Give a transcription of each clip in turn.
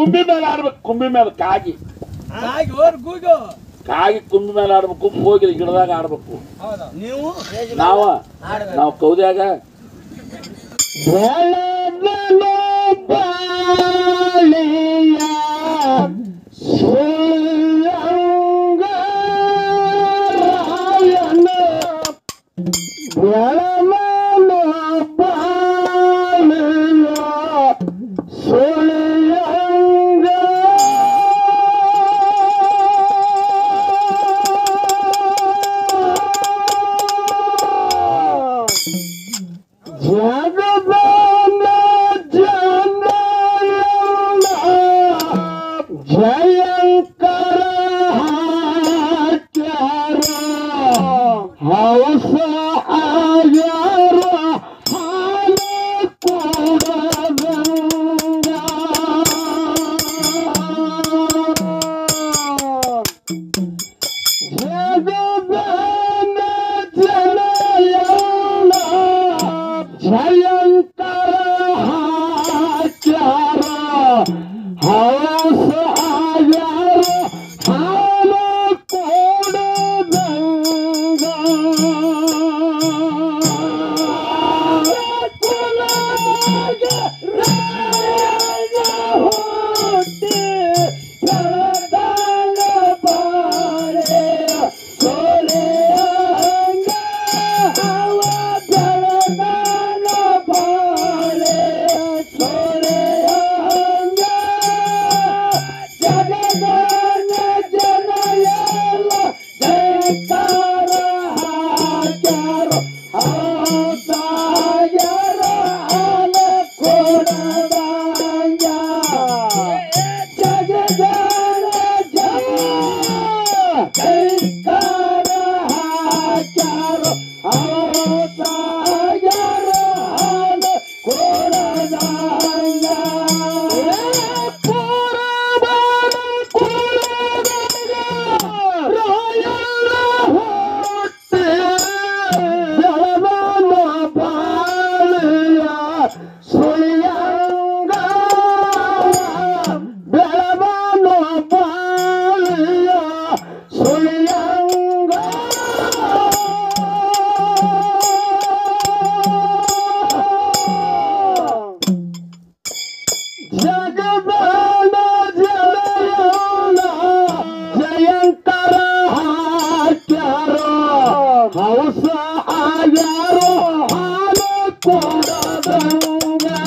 ಕುಂಬಿ ಮೇಲೆ ಆಡ್ಬೇಕು ಕುಂಬಿ ಮೇಲೆ ಕಾಗಿ ಹಾಗೆ ಹೋರ್ ಕೂಗು ಕಾಗಿ ಕುಂಬಿ ಮೇಲೆ ಆಡ್ಬೇಕು ಹೋಗಿ ಗಿಡದಾಗ ಆಡ್ಬೇಕು ಹೌದಾ ನೀವು ನಾವ ನಾವು ಕೌದ್ಯಾಗ ಜಗದಾನ ಜನಯನ ಜಯಂಕರ ಹಾಕ್ಯಾರ ಹೌಸ ಆಗ್ಯಾರ ಹಾಲ ಕೊಡದಂಗ ಜಗದಾನ ಜನಯನ ಜಯಂಕರ ಹಾಕ್ಯಾರ ಹೌಸ ಆಗ್ಯಾರ ಹಾಲ ಕೊಡದಂಗ ಕುಲದಾಗ ರಾಯನ ಹುಟ್ಟಿ ಜಗದಾನ ಬಾಳೆ ಸೊಲೆಯಂಗ ಹವ ಜಗದಾನ ಬಾಳೆ ಸೊಲೆಯಂಗ ಜಗದಾನ ಜನ ಎಲ್ಲ ಜಯಕಾರ ಹಾಕ್ಯಾರ ಸಾಗರ ಹಾಲ ಕೊಡದಂಗ ಜಗದಾನ ಜಯ ಜಯಕಾರ ಹಾಕ್ಯಾರ ಸಾಗರ ಹಾಲ ಕೊಡದಂಗ ಪುರಬಾರ ಕುಲದಾಗ ರಾಯಣ್ಣ ಹುಟ್ಟಿ ಜಲವನ ಬಾಳೆಯ ಸುಳಿಯಂಗ ಬೆಳವನ ಬಾಳೆಯ ಸುಳಿಯಂಗ ಜಗದಾನ ಜಯನ ಜಯಂಕರ ಹಾಕ್ಯಾರ ಹೌಸ ಆಗ್ಯಾರೋ ಹಾಲ ಕೊಡದಂಗ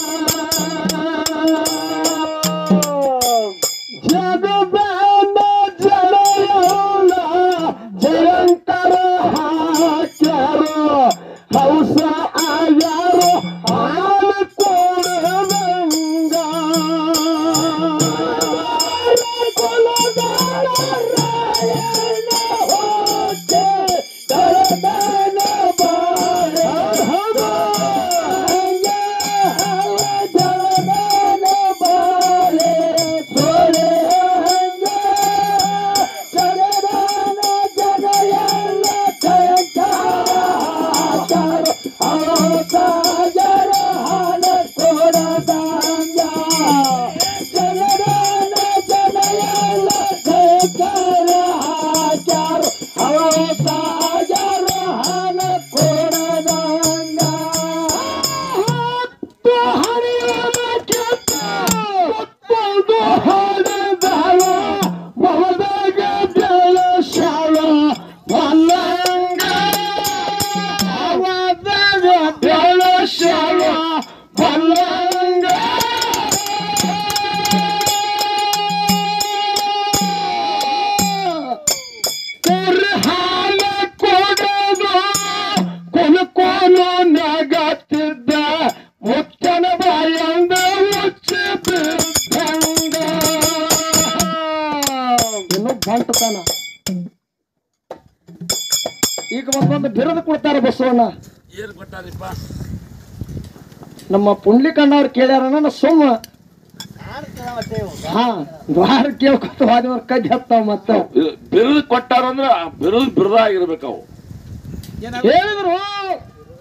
ಜಗದಾನ ಜಯನ ಜಯಂಕರ ಹಾಕ್ಯಾರ ಹೌಸ ಆಗ್ಯಾರೋ ಹಾಲ ಕೊಡದಂಗ ಸಾಗರ ಹಾಲ ಕೊಡದಂಗ ಜನರನ ಜನಯಲ್ಲ ಜಯಕಾರ ಹಾಕ್ಯಾರ ಅವ ಸಾಗರ ಹಾಲ ಕೊಡದಂಗ ಹತ್ತು ಹರಿಯನ ಕೆತ್ತ ಹತ್ತೊಂದು ಹರಿದಾಳ ಮೊಹದಾಗ ಬೆಳ ಶಾಳ ಮಲ್ಲಂಗ ಅವದಾಗ ಬೆಳ ಶಾಳ ಮಲ್ಲಂಗ ಕೊರ್ರಿ ಹಾಲ ಕೊಡೋದು ಕೊಲು ಕೋಲು ನಗತ್ತಿದ್ದ ಮುತ್ತನ ಬಾಯಂದ ಮುಚ್ಚಿ ಬಿದ್ದಂಗ ಇನ್ನು ಬಂಟತನ ಈಗ ಒಂದೊಂದು ಬಿರುದು ಕೊಡ್ತಾರೆ ಬಸವಣ್ಣ ಏನ್ ಕೊಟ್ಟಾರಿಪ್ಪ ನಮ್ಮ ಪುಂಡ್ಲಿಕಣ್ಣವ್ರು ಕೇಳ್ಯಾರನ ಸುಮ್ಮ ಹಾ ದ್ವಾರ ಕೇಳ್ಕೊತ ಹೋದವ್ರ ಕಜ್ಜಿ ಹತ್ತಾವ ಮತ್ತ ಇದು ಬಿರುದು ಕೊಟ್ಟಾರಂದ್ರ ಆ ಬಿರುದು ಬಿರುದ ಆಗಿರ್ಬೇಕು ಅವು ಹೇಳಿದ್ರು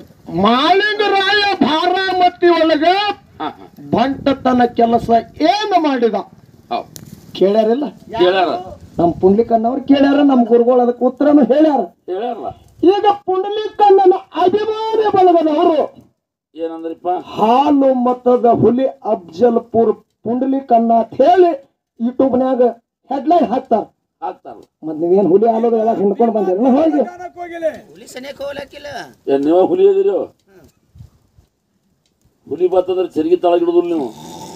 ಮಾಳಿಂಗರಾಯ ಭಾರಾಮತಿ ಒಳಗ ಹಾ, ಹಾ. ಬಂಟತನ ಕೆಲಸ ಏನು ಮಾಡಿದ ಹೌದು ಕೇಳ್ಯಾರಿಲ್ಲ ಕೇಳ್ಯಾರ ನಮ್ಮ ಪುಂಡ್ಲಿಕಣ್ಣವ್ರು ಕೇಳ್ಯಾರ ನಮ್ಮ ಗುರುಗಳು ಅದಕ್ಕೆ ಉತ್ತರನು ಹೇಳ್ಯಾರ ಹೇಳ್ಯಾರಲ್ಲ ಈಗ ಪುಂಡ್ಲಿಕಣ್ಣನ ಅಭಿಮಾನಿ ಬಳಗದವರು ಏನಂದ್ರಿಪ್ಪ ಹಾಲು ಮತದ ಹುಲಿ ಅಫ್ಜಲ್ಪುರ್ ಪುಂಡ್ಲಿಕಣ್ಣ ಅಂತ ಹೇಳಿ ಯೂಟ್ಯೂಬ್ನ್ಯಾಗ ಹೆಡ್ಲೈನ್ ಹಾಕ್ತಾರ ಆಗ್ತಾರಲ್ಲ ಮತ್ ನೀವೇನ್ ಹುಲಿ ಹಾಲೋದು ಎಲ್ಲ ಹಿಂಡ್ಕೊಂಡು ಬಂದಿರ ಹೋಗಿ ಕಾಣಕ್ ಹೋಗಿಲ್ಲ ಹುಲಿ ಸನೇಕ ಹೋಗ್ಲಕ್ಕಿಲ್ಲ ಏನ್ ನೀವ ಹುಲಿ ಅದಿರಿ ಹುಲಿ ಬತ್ತಂದ್ರೆ ಚರ್ಗಿ ತಳಗಿಡುದಿಲ್ಲ ನೀವು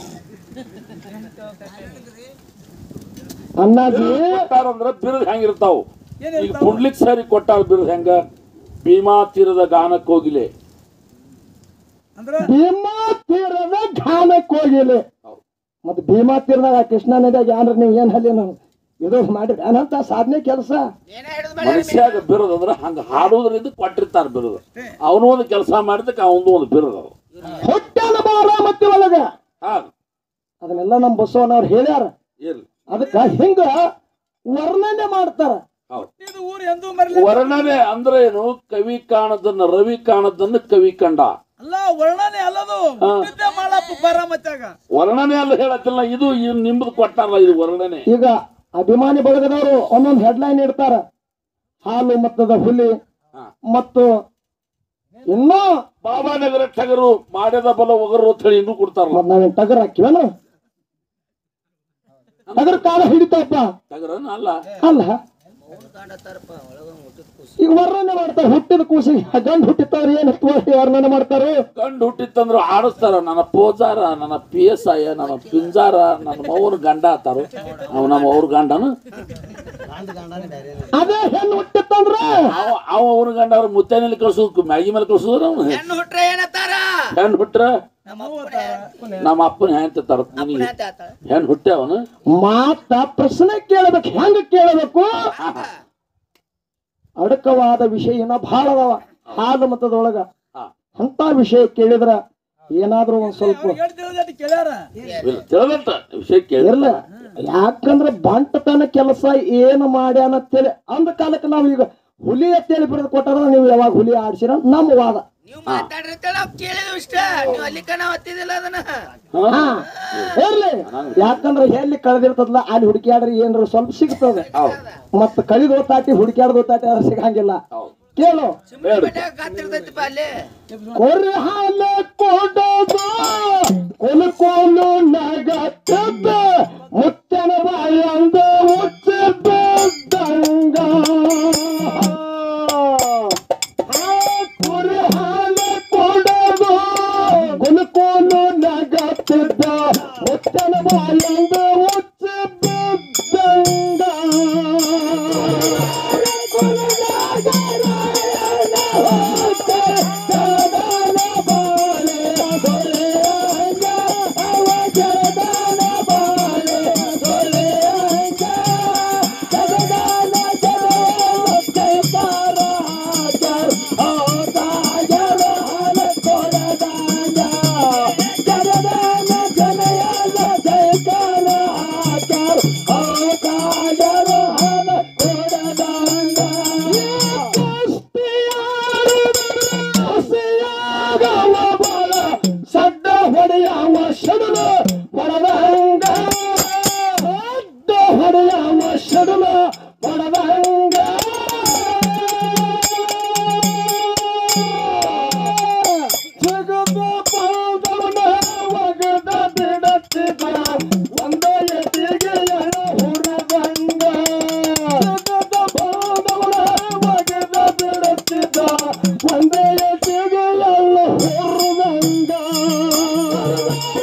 ಅಣ್ಣಾಜಿ ಕೊಟ್ಟಾರಂದ್ರ ಬಿರುದು ಹೆಂಗಿರ್ತಾವ ಏನ್ ಈಗ ಪುಂಡ್ಲಿಕ್ ಸಾರಿ ಕೊಟ್ಟಾರ ಬಿರುದು ಹೆಂಗ ಭೀಮಾ ತೀರದ ಗಾನಕ್ಕೆ ಹೋಗಿಲೆ ಅಂದ್ರ ಭೀಮಾ ತೀರದ ಘಾನಕ್ಕೆ ಹೋಗಿಲಿ ಹೌದು. ಮತ್ ಭೀಮಾ ತೀರದಾಗ ಕೃಷ್ಣಾ ನದಿಯಾಗ ಏನ್ರ ನೀವು ಏನ್ ಹಲ್ಲಿ ನಾವು ಇದು ಮಾಡಿ ಏನಂತ ಸಾಧನೆ ಕೆಲಸ ಏನ ಹಿಡಿದು ಮನುಷ್ಯಾಗ ಬಿರುದು ಅಂದ್ರ ಹಂಗ ಹಾಡೋದ್ರಿಂದ ಕೊಟ್ಟಿರ್ತಾರ ಬಿರುದು ಅವನು ಒಂದು ಕೆಲಸ ಮಾಡಿದಕ್ಕೆ ಅವನದು ಒಂದು ಬಿರುದು ಅದು ಹೊಟ್ಟೆನ ಬಾರಾಮತಿ ಒಳಗ ಹಾ ಅದನ್ನೆಲ್ಲ ನಮ್ಮ ಬಸವಣ್ಣವ್ರು ಹೇಳ್ಯಾರ ಇರ್ಲಿ ಅದಕ್ಕ ಹಿಂಗ ವರ್ಣನೆ ಮಾಡ್ತಾರ ಹೌದು ಇದು ಊರು ಎಂದೂ ಮರಿಲ ವರ್ಣನೆ ಅಂದ್ರೆ ಏನು ಕವಿ ಕಾಣದನ್ನ ರವಿ ಕಾಣದನ್ನ ಕವಿ ಕಂಡ ಅಲ್ಲ ವರ್ಣನೆ ಅಲ್ಲದು ಹುಟ್ಟಿದ್ದೆ ಮಾಡಪ್ಪ ಬರಾಮತ್ಯಾಗ ವರ್ಣನೆ ಅಲ್ಲ ಹೇಳತ್ತಿಲ್ಲ ಇದು ಇದು ನಿಮ್ದು ಕೊಟ್ಟಾರಲ್ಲ ಇದು ವರ್ಣನೆ ಈಗ ಅಭಿಮಾನಿ ಬಳಗದವರು ಒಂದೊಂದು ಹೆಡ್ಲೈನ್ ಇಡ್ತಾರ ಹಾಲು ಮತ್ತದ ಹುಲಿ ಹಾ. ಮತ್ತು ಇನ್ನೂ ಬಾಬಾ ನಗರ ಟಗರು ಮಾಡ್ಯದ ಬಲ ಒಗರು ಅಂತ ಹೇಳಿ ಇನ್ನೂ ಕೊಡ್ತಾರಲ್ಲ ಮತ್ ನಾವೇನ್ ಟಗರ್ ಹಾಕಿವೇನು ಟಗರ್ ಕಾಲ ಹಿಡಿತಪ್ಪ ಟಗರನ ಅಲ್ಲ ಅಲ್ಲ ಕಾಣತ್ತಾರಪ್ಪ ಒಳಗ ಹುಟ್ಟಿದ ಕೂಸು ಈಗ ವರ್ಣನೆ ಮಾಡ್ತಾರ ಹುಟ್ಟಿದ ಕೂಸಿ ಗಂಡು ಹುಟ್ಟಿತ್ತವ್ರು ಏನ್ ತೋರಿಸಿ ವರ್ಣನೆ ಮಾಡ್ತಾರೆ ಗಂಡು ಹುಟ್ಟಿತ್ತಂದ್ರು ಆಡಿಸ್ತಾರ ನನ್ನ ಪೋಜಾರ ನನ್ನ ಪಿ ಎಸ್ ಐ ನನ್ನ ಪಿಂಜಾರ ನನ್ನ ಮೌನ ಗಂಡ ಆತಾರ ಅವ ನಮ್ಮ ಅವ್ರ ಗಂಡನು ಅದೇ ಹೆಣ್ಣು ಹುಟ್ಟಿತ್ತಂದ್ರ ಅವ ಅವ ಅವ್ರ ಗಂಡ ಅವ್ರ ಮುತ್ತೈನಲ್ಲಿ ಕಳ್ಸೋದು ಮ್ಯಾಗಿ ಮೇಲೆ ಕಳ್ಸೋದ್ರ ಅವನು ಹೆಣ್ಣು ಹುಟ್ರೆ ಏನತ್ತಾರ ಹೆಣ್ಣು ಹುಟ್ರ ನಮ್ಮ ಅಪ್ಪನ ನಮ್ಮ ಅಪ್ಪನ ಹೆಂತ ತರ ಅಪ್ಪನ ಅಂತ ಆತ ಹೆಣ್ಣು ಹುಟ್ಟೆ ಅವನು ಮಾತ ಪ್ರಶ್ನೆ ಕೇಳಬೇಕು ಹೆಂಗ ಕೇಳಬೇಕು ಅಡಕವಾದ ವಿಷಯನ ಬಹಳ ಅದಾವ ಹಾಲು ಮತದೊಳಗ ಹಾ. ಅಂತ ವಿಷಯ ಕೇಳಿದ್ರ ಏನಾದ್ರೂ ಒಂದ್ ಸ್ವಲ್ಪ ಅವ್ರಿಗೆ ಹೇಳ್ತಿರೋದಟ್ಟು ಕೇಳ್ಯಾರ ಇಲ್ಲ, ತಿಳಿದಂತ ವಿಷಯ ಕೇಳಿಲ್ಲ ಇರ್ಲ ಯಾಕಂದ್ರ ಬಂಟತನ ಕೆಲಸ ಏನು ಮಾಡ್ಯಾನ ಅಂತೇಳಿ ಅಂದ ಕಾಲಕ್ಕೆ ನಾವು ಈಗ ಹುಲಿ ಅಂತೇಳಿ ಬಿಡದ್ ಕೊಟ್ಟಾರ ನೀವು ಯಾವಾಗ ಹುಲಿ ಆಡ್ಸಿರ ನಮ್ಮ ವಾದ ನೀವು ಮಾತಾಡಿರ್ತೇಳ ನಾವು ಕೇಳಿದ್ವಿ ಇಷ್ಟ ನೀವು ಅಲ್ಲಿ ಕಣ ಒತ್ತಿದಿಲ್ಲ ಅದನ್ನ ಹಾ ಇರ್ಲಿ ಯಾಕಂದ್ರ ಎಲ್ಲಿ ಕಳೆದಿರ್ತದಲ್ಲ ಅಲ್ಲಿ ಹುಡುಕ್ಯಾಡ್ರಿ ಏನ್ರ ಸ್ವಲ್ಪ ಸಿಗ್ತದೆ ಹೌದು ಮತ್ತ ಕಳಿದ ಓತಾಟಿ ಹುಡುಕ್ಯಾಡ್ದ ಓತಾಟಿ ಅದ್ರ ಸಿಗಂಗಿಲ್ಲ ಹೌದು ಕೇಳು ಸಿಂಬಳಿ ಬೆಟ್ಟ ಕಾತಿರ್ತೈತಿಪ್ಪ ಅಲ್ಲಿ ಕೊರೆ ಹಾಲ ಕೊಡೋದು ಕೊಲು ಕೊಲು ನಗತ್ತದ ಮುತ್ತನ ಬಾಯಂದ ಮುಚ್ಚಿದ್ದಂಗ ಕೊರೆ ಹಾಲ ಕೊಡೋದು ಕೊಲು ಕೊಲು ನಗತ್ತದ ಮುತ್ತನ ಬಾಯಂದ ಸಡ್ಡ ಹೊಡೆಯವ ಶಡುಲ ಹೊಡೆದಂಗ ಸಡ್ಡ ಹೊಡೆಯವ ಶಡುಲ ಹೊಡೆದಂಗ ಜಗದ ಪಾದವನ ಒಗದ ಬಿಡತ್ತಿದ ಒಂದ ಎದಿಗೆ ಎಳ ಹುರದಂಗ ಜಗದ ಪಾದವನ ಒಗದ ಬಿಡತ್ತಿದ ಒಂದ ಎದಿಗೆ ಎಳ ಹುರದಂಗ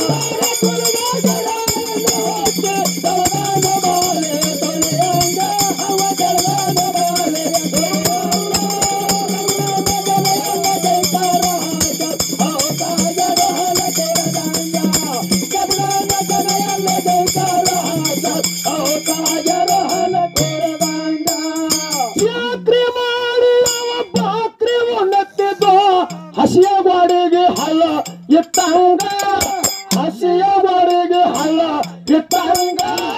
ಯಾಕ್ರಿ ಮಾಡಿ ಅವ ಬಾಕ್ರಿ ಉಣ್ಣತ್ತಿದ್ದು ಹಸಿಯ ಗೋಡೆಗೆ ಹಳ್ಳ ಇಟ್ಟಂಗ ಹಸಿಯ ಗೋಡೆಗೆ ಹಳ್ಳ ಇಟ್ಟಂಗ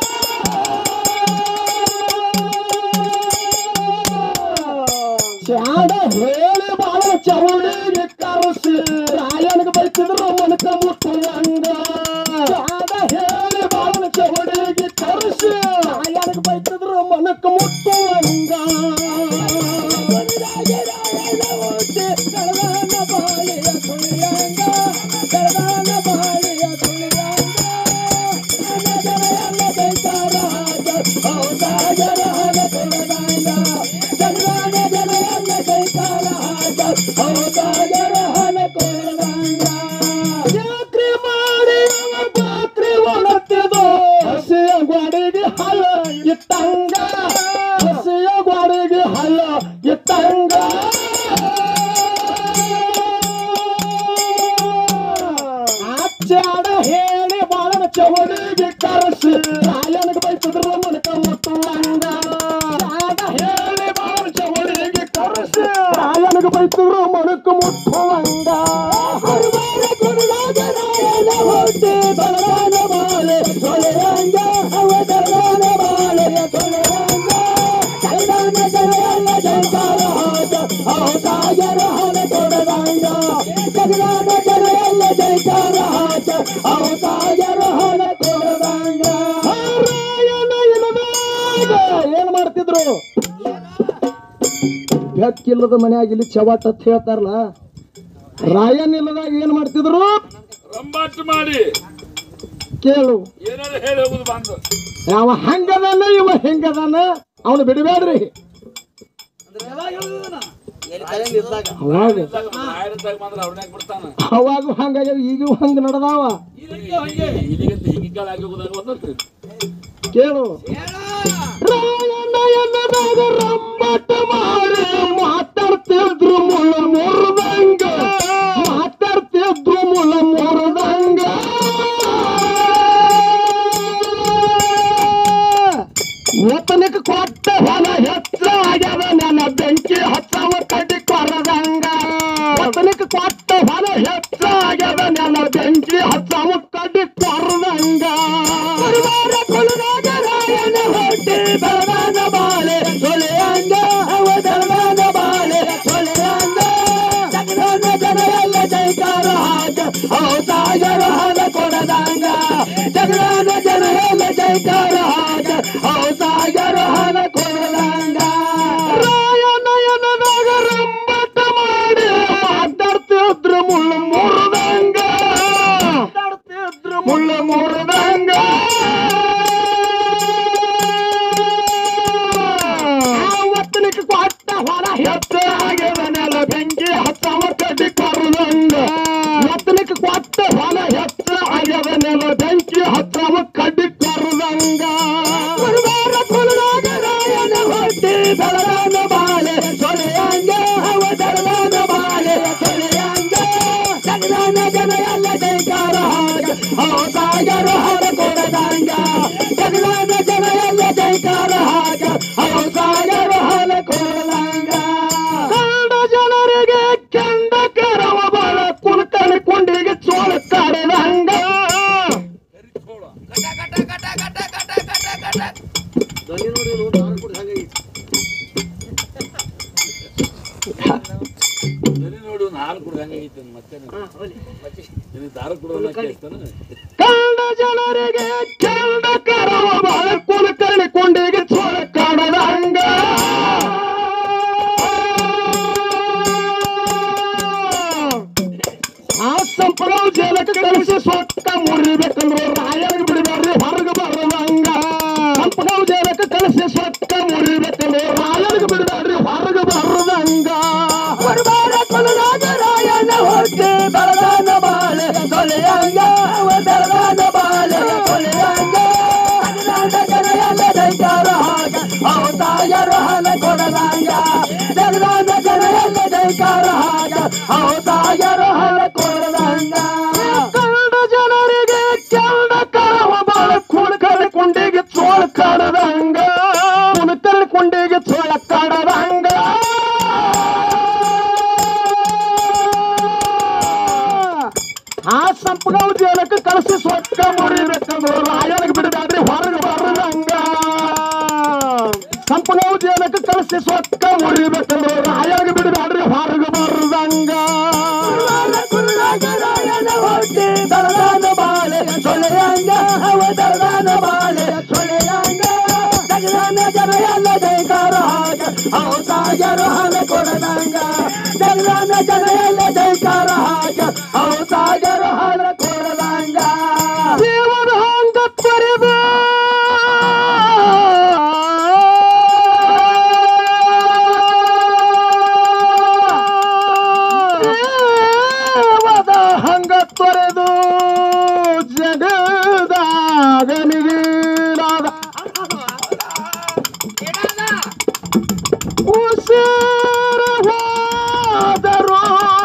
ಶಾಡ ಹೇಳಿ ಬಾಳ ಚೌಳಿಗೆ ಕರೆಸಿ ರಾಯನಿಗೆ ಬೈತಿದ್ರು ಮನಕ ಮುಟ್ಟುವಂಗ ಶಾಡ ಹೇಳಿ ಬಾಳ ಚೌಳಿಗೆ ಕರೆಸಿ ರಾಯನಿಗೆ ಬೈತಿದ್ರು ಮನಕ ಮುಟ್ಟುವಂಗ ಯಾಕ್ರಿ ಮಾಡಿ ಅವ ಬಾಕ್ರಿ ಒಣತ್ತಿದು ಹಸಿಯ ಗೋಡೆಗೆ ಹಳ್ಳ ಇಟ್ಟಂಗ ಹಸಿಯ ಗೋಡೆಗೆ ಹಳ್ಳ ಇಟ್ಟಂಗ ಆಚಾಡ ಹೇಳಿ ಬಾಳನ ಚವಡಿಗೆ ಕರೆಸಿ ರಾಯನಿಗೆ ಬೈತಿದ್ರು ಮನಕ ಮುಟ್ಟುವಂಗ ಆಚಾಡ ಹೇಳಿ ಬಾಳನ ಚವಡಿಗೆ ಕರೆಸಿ ರಾಯನಿಗೆ ಬೈತಿದ್ರು ಮನಕ ಮುಟ್ಟುವಂಗ ಹೊಟ್ಟೆ ಬಲವಾನ ಬಾಳೆ ಸೊಲೆಯಂಗ ಅವತರಣ ಬಾಳೆ ಸೊಲೆಯಂಗ ಕೈದಾನ ಜನರೆಲ್ಲ ಜೈಕಾರ ಹೋದ ಅವತಾಯರ ಹಣ ಕೊಡದಂಗ ಜಗದಾನ ಜನರೆಲ್ಲ ಜೈಕಾರ ಹೋದ ಅವತಾಯರ ಹಣ ಕೊಡದಂಗ ರಾಯನ ಇಲ್ಲದಾಗ ಏನ್ ಮಾಡ್ತಿದ್ರು ಬೆಕ್ಕಿಲ್ಲದ ಮನ್ಯಾಗ ಇಲ್ಲಿ ಚವಾಟ್ ಅಂತ ಹೇಳ್ತಾರಲ್ಲ ರಾಯನ್ ಇಲ್ಲದಾಗ ಏನ್ ಮಾಡ್ತಿದ್ರು ರಂಬಾಟ್ ಮಾಡಿ ಕೇಳು ಏನಾದ್ರು ಹೇಳಿ ಹೋಗುದು ಬಂದು ಯಾವ ಹಂಗದಾನ ಇವ ಹೆಂಗದಾನ ಅವನು ಬಿಡಬೇಡ್ರಿ ಅವಾಗ ಆಯ್ರತ್ತಾಗ ಬಂದ್ರೆ ಅವ್ರನ್ಯಾಗ ಬಿಡ್ತಾನ ಅವಾಗ ಹಂಗಾಗ್ಯಾವ ಈಗೂ ಹಂಗ ನಡೆದಾವ ಇಲ್ಲಿಗಂತ ಹಿಂಗಿಗಳಾಗಿ ಹೋಗುದಾಗ ಒಂದೊಂದು ಕೇಳು ರಾಯಣ್ಣ ಎನ್ನದಾಗ ರಂಬಟ ಮಾಡಿ ಮಾತಾಡ್ತಿದ್ರು ಮುಳ್ಳ ಮುರಿದಂಗ ಮಾತಾಡ್ತಿದ್ರು ಮುಳ್ಳ ಮುರಿದಂಗ ಒತ್ತನಕ್ಕೆ ಕೊಟ್ಟ ಹೊಲ ಹೆಚ್ಚಾಗ್ಯದ ನನ್ನ ಬೆಂಕಿ ಹಚ್ಚವ ಕಡ್ಡಿ ಕೊರದಂಗ ಒತ್ತನಕ್ಕೆ ಕೊಟ್ಟ ಹೊಲ ಹೆಚ್ಚಾಗ್ಯದ ನನ್ನ ಬೆಂಕಿ ಹಚ್ಚವ ಕಡ್ಡಿ ಕೊರದಂಗ ಪರಿವಾರ ಕೊಲದಾಗ ರಾಯನ ಹೊಟ್ಟೆ ಬಲವಾದ ಬಾಳೆ ಸೊಲೆಯಂಗ ಅವತರವಾದ ಬಾಳೆ ಸೊಲೆಯಂಗ ಜಗದಾನ ಜನ ಎಲ್ಲ ಜೈಕಾರ ಹಾಕ ಅವತಾಗರ ಹಣ ಕೊಡದಂಗ ಜಗದಾನ ಜನ ಎಲ್ಲ ಜೈಕಾರ ಹಾಕ ಅವತಾಗರ ಹಣ ಕೊಡದಂಗ ರಾಯನಯನದಾಗ ರಂಬಟ ಮಾಡಿ ಮಾತಾಡ್ತಿದ್ರು ಮುಳ್ಳ ಮುರಿದಂಗ ಮಾತಾಡ್ತಿದ್ರು ಮುಳ್ಳ ಮುರಿದಂಗ ಆವತ್ತನಿಗೆ ಕೊಟ್ಟ ಹೊರ ಹೆಚ್ಚು ಆಗ್ಯದನೆಲ್ಲ ಬೆಂಕಿ ಹತ್ತವ ಕಡ್ಡಿ ಕರುದಂಗ ಒತ್ತನಿಗೆ ಕೊಟ್ಟ ಹೊಲ ಹೆಚ್ಚು ಆಗ್ಯದನೆಲ್ಲ ಬೆಂಕಿ ಹತ್ತವ ಕಡ್ಡಿ ಕರುದಂಗ ಗುರುವಾರ ಕುಲದಾಗ ರಾಯನ ಹೊಟ್ಟಿ ಬೆಳಗಾನ ಬಾಳೆ ಸೊಲೆಯಂಗ ಅವತರವಾದ ಬಾಳೆ ಸೊಲೆಯಂಗ ಜಗದಾನ ಜನ ಎಲ್ಲ ಜೈಕಾರ ಹಾಗ ಅವತಾಗರ ಹಣ ಕೊಡದಂಗ ಜಗದಾನ ಜನ ಎಲ್ಲ ಜೈಕಾರ ಹಾಗ ಅವತಾಗರ ಹಣ ಕೊಡದಂಗ ಕಂಡ ಜನರಿಗೆ ಕೆಂಡ ಕರವ ಬಾಳ ಕುಲ್ಕಣಿ ಕುಂಡಿಗೆ ಚೋಳ ಕಾಡದಂಗ ಕಟ ಕಟ ಕಟ ಕಟ ಕಟ ಕಟ ಕಟ ಸರಿ ನೋಡಿ ಒಂದು ಹಾಲು ಕುಡ್ದಂಗೆ ಐತೆ ಮತ್ತೆ ನಿನಗೆ ದಾರ ಕುಡೋದನ್ನ ಕೇಳ್ತಾನೆ ಕಂಡ ಜನರಿಗೆ ಕೆಂಡ ಕರವ ಬಾಳ ಕುಲ್ಕಣಿ ಕುಂಡಿಗೆ ಚೋಳ ಕಾಡದಂಗ ಆ ಸಂಪಳವು ಜೇಲಕ್ಕೆ ಕಳಿಸಿ ಸೊಕ್ಕ ಮುರಿಬೇಕಂದ್ರೆ ರಾಯರಿಗೆ ಬಿಡಬೇಡ್ರಿ ಹೊರಗೆ ಬರದಂಗ ಸಂಪಳವು ಜೇಲಕ್ಕೆ ಕಳಿಸಿ ಸೊಕ್ಕ ಮುರಿಬೇಕಂದ್ರೆ ರಾಯರಿಗೆ ಬಿಡಬೇಡ್ರಿ ಹೊರಗೆ ಬರದಂಗ ಗುರುವಾರ ಕುಲದಾಗ ರಾಯನ ಹೊಟ್ಟೆ ಬೆಳಗಾನ ಬಾಳೆ ಸೊಲೆಯಂಗ ಅವತರವಾದ ಜಗದಾನ ಬಾಳೆ ಕೊಲೆಯಂಗ ಜಗದಾನ ಜನ ಎಲ್ಲ ಜೈಕಾರ ಹಾಗ ಅವತಾಯರು ಹಲ ಕೊಡದಂಗ ಜಗದಾನ ಜನ ಎಲ್ಲ ಜೈಕಾರ ಹಾಗ ಅವತಾಯರು ಹಲ ಕೊಡದಂಗ ಕಂಡ ಜನರಿಗೆ ಕೆಂಡ ಕರವ ಬಾಳ ಕುಣಕಲ್ ಕುಂಡಿಗೆ ಚೋಳ ಕಾಡದಂಗ ಕುಣಕಲ್ ಕುಂಡಿಗೆ ಚೋಳ ಕಾಡದಂಗ ಆ ಸಂಪಗಾವ್ ಜೇಲಕ್ಕೆ ಕಳಿಸಿ ಸೊಕ್ಕ ಮುರಿಬೇಕಂದ್ರು ರಾಯನಿಗೆ ಬಿಡಬೇಡ್ರಿ ಹೊರಗೆ ಬರದಂಗ ಸಂಪಗಾವ್ ಜೇಲಕ್ಕೆ ಕಳಿಸಿ ಸೊಕ್ಕ ಮುರಿಬೇಕಂದ್ರು ರಾಯನಿಗೆ ಬಿಡಬೇಡ್ರಿ ಹೊರಗೆ ಬರದಂಗ ದರದಾನ ಬಾಳೆ ಸೊಳೆಯಂಗ ಅವ ದರದಾನ ಬಾಳೆ ಸೊಳೆಯಂಗ ಜಗದಾನ ಜನ ಎಲ್ಲ ಜೈಕಾರ ಹಾಗ ಅವ ಸಾಗರು ಹಲ ಕೊಡದಂಗ ಜಗದಾನ ಜನ ಎಲ್ಲ ಜೈಕಾರ ಹಾಗ ಅವ ಸಾಗರು ಹಲ ಕೊಡದಂಗ ಜೀವನ ಹಂಗ ತೊರೆದು ದೇವದ ಹಂಗ ತೊರೆದು ಜಗದಾಗ ಮಿಗಿಲಾದ ಉಸಿರ ಹೋದರು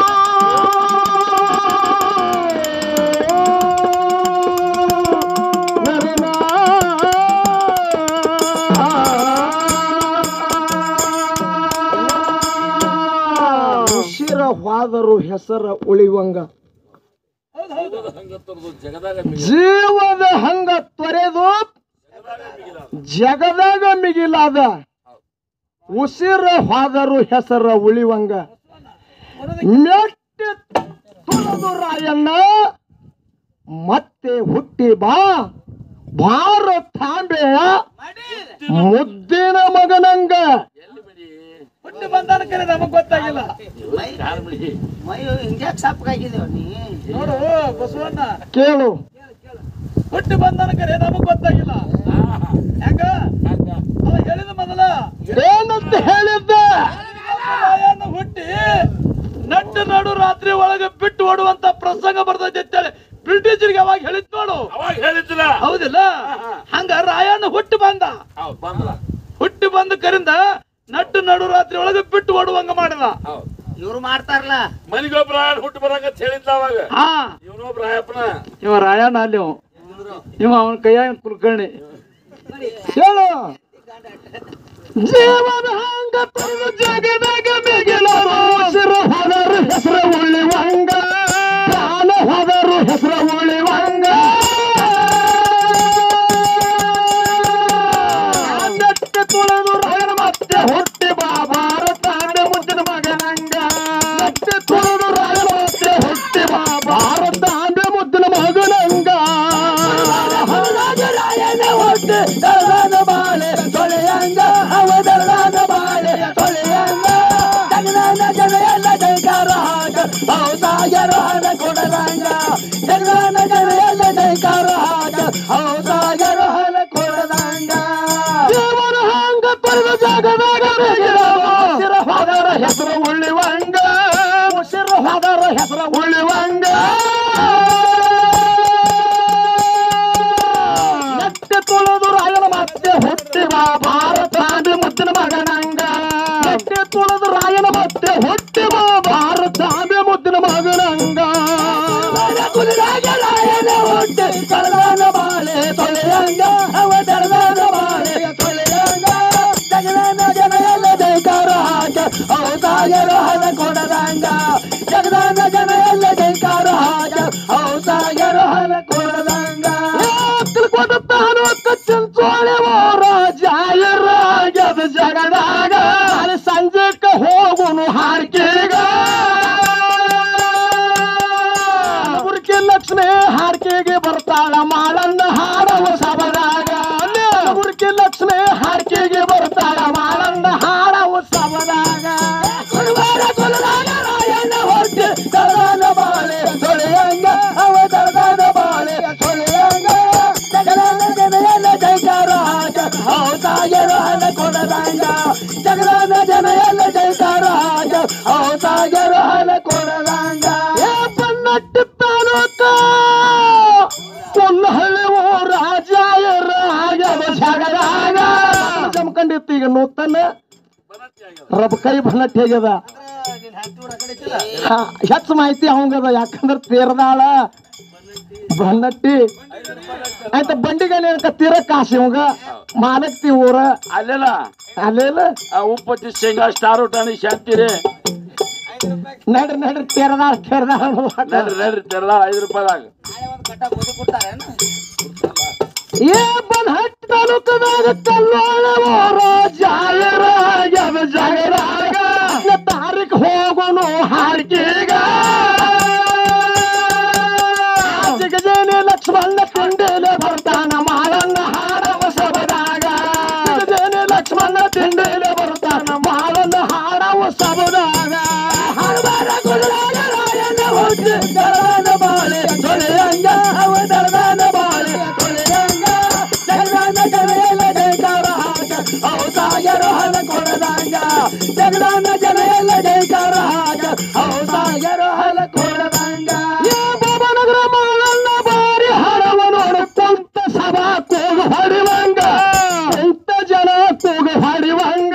ಉಸಿರ ಹೋದರು ಹೆಸರ ಉಳಿವಂಗ ಹಂಗತ್ತರದು ಜಗದಾಗ ಜೀವದ ಹಂಗ ತೊರೆದು ಜಗದಾಗ ಮಿಗಿಲಾದ ಉಸಿರ ಹೋದರು ಹೆಸರ ಉಳಿವಂಗ ಮೆಟ್ಟಿ ತುಳದು ರಾಯಣ್ಣ ಮತ್ತೆ ಹುಟ್ಟಿ ಬಾ ಭಾರತಾಂಬೆಯ ಮುದ್ದಿನ ಮಗನಂಗ ಎಲ್ಲಿ ಬಿಡಿ ಹುಟ್ಟಿ ಬಂದಾನ ಕರೆ ನಮಗ್ ಗೊತ್ತಾಗಿಲ್ಲ ಕಾಲ್ ಬಿಡಿ ಮೈಯು ಹಿಂಗ್ಯಾಕ್ ಸಪ್ಪಗಾಗಿದ್ದೇವ ನೀ ನೋಡು ಬಸವಣ್ಣ ಕೇಳು ಹುಟ್ಟಿ ಬಂದಾನ ಕರೆ ನಮಗ್ ಗೊತ್ತಾಗಿಲ್ಲ ಹೆಂಗ ಅವ ಹೇಳಿದ ಮೊದಲ ಏನಂತ ಹೇಳಿದ್ದ ರಾಯಣ್ಣ ಹುಟ್ಟಿ ನಟ್ಟು ನಡು ರಾತ್ರಿ ಒಳಗೆ ಬಿಟ್ಟು ಓಡುವಂತ ಪ್ರಸಂಗ ಬರ್ತೈತೆ ಅಂತೇಳಿ ಬ್ರಿಟಿಷರಿಗೆ ಅವಾಗ ಹೇಳಿದ್ ನೋಡು ಅವಾಗ ಹೇಳಿದ್ದಿಲ್ಲ ಹೌದಿಲ್ಲ ಹಂಗ ರಾಯಣ್ಣ ಹುಟ್ಟಿ ಬಂದ ಹೌದು ಬಂದ್ರ ಹುಟ್ಟಿ ಬಂದ ಕರಿಂದ ನಟ್ಟು ನಡು ರಾತ್ರಿ ಒಳಗೆ ಬಿಟ್ಟು ಓಡುವಂಗ ಮಾಡಿದ ಹೌದು ಇವ್ರು ಮಾಡ್ತಾರಲ್ಲ ಮನಿಗೊಬ್ಬರ ಹುಟ್ಟು ಬರಂಗ ಹೇಳಿದ್ದ ಅವಾಗ ಹಾ ಇವನೊಬ್ರ ರಾಯಪ್ಪನ ಇವ ರಾಯಣ್ಣ ಅಲ್ಲಿ ಅವ ಇವ ಅವನ ಕೈಯಾಗ ಕುಲ್ಕರ್ಣಿ ಹೇಳು ಜೀವನ ಹಂಗ ತೊರೆದು ಜಗದಾಗ ಮಿಗಿಲರು ಉಸಿರು ಹೋದರು ಹೆಸರು ಉಳಿವಂಗ ಪ್ರಾಣ ಹೋದರು ಹೆಸರು ಉಳಿವಂಗ ನೆಟ್ಟಿ ತುಳಿದು ರಾಯನ ಮತ್ತೆ ಹುಟ್ಟಿ ಬಾ ಭಾರತ ಮುದ್ದಿನ ಮಗನಂಗ ನೆಟ್ಟಿ ತುಳಿದು ರಾಯನ ಮತ್ತೆ ಹುಟ್ಟಿ ಬಾ ಭಾರತ ಮುದ್ದಿನ ಮಗನಂಗ ರಾಯನ ಹೊಟ್ಟೆ ದಳದ ಬಾಳೆ ತೊಳೆಯಂಗ ಅವ ದಳದ ಬಾಳೆ ತೊಳೆಯಂಗ ಜಗದಾನ ಜನ ಎಲ್ಲ ಜೈಕಾರ ಹಾಗ ಹೌದಾಯರು ಹಣ ಕೊಡದಂಗ ಜಗದಾನ ಜನ ಎಲ್ಲ ಜೈಕಾರ ಹಾಗ ಹೌದಾಯರು ಹಣ ಕೊಡದಂಗ ದೇವರ ಹಂಗ ತೊರೆದ ಜಾಗದಾಗ ಉಸಿರ ಹೋದರ ಹೆಸರು ಉಳ್ಳಿವಂಗ ಉಸಿರ ಹೋದರ ಹೆಸರು ಉಳ್ಳಿವಂಗ ನೆಟ್ಟೆ ತುಳಿದು ರಾಯನ ಮತ್ತೆ ಹುಟ್ಟಿವ ಭಾರತ ಮುದ್ದಿನ ಮಗನಂಗ ನೆಟ್ಟೆ ತುಳಿದು ರಾಯನ ಮತ್ತೆ ಹುಟ್ಟಿವ ಭಾರತ ಮುದ್ದಿನ ಮಗನಂಗ ಕುಲಿದಾಗ ರಾಯನ ಹುಟ್ಟಿ ಕಳದಾನ ಬಾಳೆ ತೊಳೆಯಂಗ ಅವ ದಳದಾನ ಬಾಳೆ ತೊಳೆಯಂಗ ಜಗದಾನ ಜನ ಎಲ್ಲ ಜೈಕಾರ ಹಾಕ ಅವತಾಯರು ಹಣ ಕೊಡದಂಗ ಜಗದಾನ ಜನ ಎಲ್ಲ ಜೈಕಾರ ಹಾಕ ಅವತಾಯರು ಹಣ ಕೊಡದಂಗ ಕೊಡುತ್ತಾನು ಚಿಂಚೋಳಿ ಓರ ಜಾಯರಾಗ್ಯದ ಜಗದಾಗ ಅಲ್ಲಿ ಸಂಜೆಕ ಹೋಗುನು ಹಾರ್ಕೆಗ ಮುರುಕಿ ಲಕ್ಷ್ಮಿ ಹಾರ್ಕೆಗೆ ಬರ್ತಾಳ ಮಾಳನ್ನ ಹಾಡವ ಸಬದಾಗ ಮುರುಕಿ ಲಕ್ಷ್ಮಿ ಹಾರ್ಕೆಗೆ ಬರ್ತಾಳ ಮಾಳನ್ನ ಹಾಡವ ಸಬದಾಗ ಕುರುವಾರ ಕುಲದಾಗ ರಾಯಣ್ಣ ಹೊಟ್ಟೆ ದಳದಾನ ಬಾಳೆ ತೊಳೆಯಂಗ ಅವ ದಳದಾನ ಬಾಳೆ ತೊಳೆಯಂಗ ಜಗದಾನ ಜನ ಎಲ್ಲ ಜೈಕಾರ ಹಾಕ ಅವತಾಯರು ಹಣ ಕೊಡದಂಗ ಜಗದಾನ ಜನ ಎಲ್ಲ ಜೈಕಾರ ಹಾಕ ಅವತಾಯರು ಹಣ ಕೊಡದಂಗ ಬನ್ನಟ್ಟು ತಾಲೂಕ ರಬ ಕೈ ಬನ್ನಟ್ ಹೇಗ್ಯದ ಹಾ, ಹೆಚ್ಚು ಮಾಹಿತಿ ಅವಂಗದ ಯಾಕಂದ್ರ ತೀರ್ದಾಳ ಬನ್ನಟ್ಟಿ ಆಯ್ತ ಬಂಡಿಗೆ ನೇನಕ ತೀರ ಕಾಸಿ ಅವಂಗ ಮಾಲಕ್ತಿ ಊರ ಅಲ್ಲೆಲ್ಲ ಅಲ್ಲೇಲ ಆ ಉಪ್ಪತ್ತಿ ಶೇಂಗಾ ಸ್ಟಾರ್ ಟಾಣಿ ಶಾಂತಿರಿ ನಡ್ರಿ ನಡ್ರಿ ತೀರದಾಳ ತೀರದಾಳ ನೋಡಾಕ. ನಡ್ರಿ ನಡ್ರಿ ತೆರಳ ಐದು ರೂಪಾಯಿದಾಗ ಏ ಬನ್ಹಟ್ ತಾಲೂಕದಾಗ ಕಲ್ಲೋಳ ಊರ ಜಾಯರಾಗ್ಯದ ಜಗದಾಗ ತಾರೀಕ್ ಹೋಗೋನು ಹಾಡ್ಕೀಗ ಜಗಜೇನೆ ಲಕ್ಷ್ಮಣ ತಿಂಡಿಲೆ ಬರ್ತಾನ ಮಾಳನ್ನ ಹಾಡವ ಸಬದಾಗ ಜಗಜೇನೆ ಲಕ್ಷ್ಮಣ ತಿಂಡಿಲೆ ಬರ್ತಾನ ಮಾಳನ್ನ ಹಾಡವ ಸಬದಾಗ ಹರಬರ ಗುರುರಾಗ ರಾಯನ ಹುಟ್ಟಿ ದರದಾನ ಬಾಳೆ ತೊಳೆಯಂಗ ಅವ ದರದಾನ ಬಾಳೆ ತೊಳೆಯಂಗ ಜಗದಾನ ಜನಯಲ್ಲ ಜೈಕಾರ ಹಾಕ ಅವ ಸಾಗರ ಹಲ ಕೊಡದಂಗ ಜಗದಾನ ಜನಯಲ್ಲ ಜೈಕಾರ ಹಾಕ ಅವ ಸಾಗರ ಹಲ ಕೊಡದಂಗ ಏ ಬಾಬನಗರ ಮಾಳನ್ನ ಬಾರಿ ಹರವ ನೋಡು ಕುಂತ ಸಭಾ ಕೂಗು ಹೊಡಿವಂಗ ಕುಂತ ಜನ ಕೂಗು ಹೊಡಿವಂಗ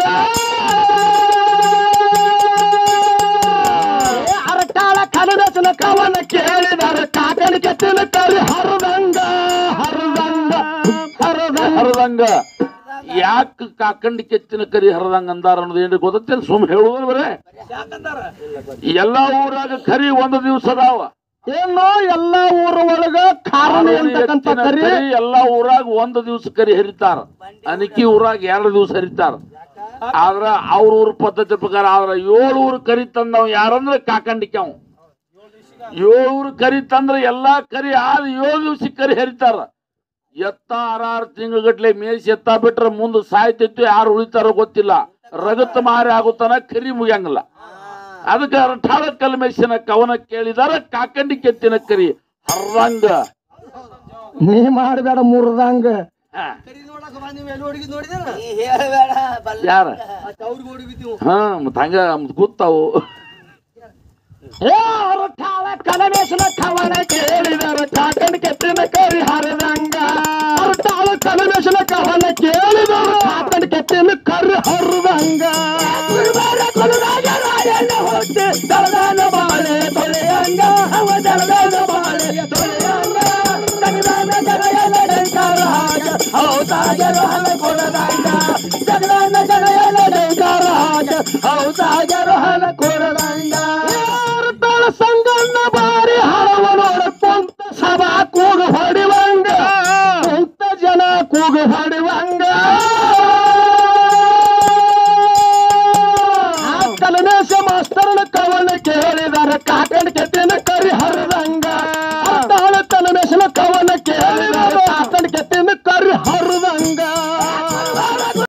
ಏ ಅರಟಾಳ ಕನದಸನ ಕವನ ಕೇಳಿದರೆ ಕಾಕನ ಕೆತ್ತಿನ ಕರಿ ಹರದಂಗ ಹರದಂಗ ಹರದಂಗ ಹರದಂಗ ಯಾಕ ಕಾಕಂಡಿ ಕೆತ್ತಿನ ಕರಿ ಹರದಂಗ ಅಂದಾರ ಅನ್ನೋದು ಏನ್ರಿ ಗೊತ್ತೇನು ಸುಮ್ ಹೇಳುವುದು ಬರೇ ಎಲ್ಲಾ ಊರಾಗ ಕರಿ ಒಂದು ದಿವಸ ಅದಾವ ಏನೋ ಎಲ್ಲಾ ಊರ ಒಳಗ ಕಾರಣ ಅಂತಕ್ಕಂತ ಎತ್ತಿನ ಕರಿ ಕರಿ ಎಲ್ಲಾ ಊರಾಗ ಒಂದು ದಿವಸ ಕರಿ ಹರಿತಾರ ಅನಿಕಿ ಊರಾಗ ಎರಡು ದಿವಸ ಹರಿತಾರ ಆದ್ರ ಅವ್ರ ಊರ ಪದ್ಧತಿ ಪ್ರಕಾರ ಆದ್ರ ಏಳು ಊರು ಕರಿ ತಂದವ್ ಯಾರಂದ್ರ ಕಾಕಂಡಿಕೆ ಅವ್ ಏಳು ಊರು ಕರಿ ತಂದ್ರ ಎಲ್ಲಾ ಕರಿ ಆದ ಏಳು ದಿವಸ ಕರಿ ಹರಿತಾರ ಎತ್ತ ಆರಾರು ತಿಂಗಳಗಟ್ಲೆ ಮೇಯ್ಸಿ ಎತ್ತ ಬಿಟ್ರ ಮುಂದೆ ಸಾಯ್ತಿತ್ತು ಯಾರು ಉಳಿತಾರೋ ಗೊತ್ತಿಲ್ಲ ರಗತ್ ಮಾರಿ ಆಗುತ್ತಾನ ಕರಿ ಮುಗಿಯಂಗಿಲ್ಲ ಅದಕ್ಕೆ ರಠಾಳ ಕಲ್ಮೇಶನ ಕವನ ಕೇಳಿದಾರ ಕಾಕಂಡಿ ಕೆತ್ತಿನ ಕರಿ ಹರ್ರಂಗ ನೀ ಮಾಡಬೇಡ ಮುರ್ದಂಗ ಹಾ. ನೀ ಹೇಳ್ಬೇಡ ಬಲ್ಲ ಯಾರ ಹಾ ಮತ್ ಹಂಗ ಮತ್ ಗೊತ್ತಾವು ಏ ಅರಟಾಳ ಕಲಮೇಶನ ಕವನ ಕೇಳಿದರ ಕಾಕಂಡ ಕೆತ್ತಿನ ಕರಿ ಹರಿದಂಗ ಅರಟಾಳ ಕಲಮೇಶನ ಕವನ ಕೇಳಿದರ ಕಾಕಂಡ ಕೆತ್ತಿನ ಕರಿ ಹರಿದಂಗ ಗುರುವಾರ ಕೊಲುರಾಗ ರಾಯಣ್ಣ ಹೊಟ್ಟೆ ದಳದಾನ ಬಾಳೆ ತೊಳೆಯಂಗ ಅವ ದಳದಾನ ಬಾಳೆ ತೊಳೆಯಂಗ ಜಗದಾನ ಜಗಯಲ ಡಂಕಾರ ಹಾಗ ಅವ ಸಾಗರ ಹಲ ಕೊಡದಂಗ ಜಗದಾನ ಜಗಯಲ ಡಂಕಾರ ಹಾಗ ಅವ ಸಾಗರ ಹಲ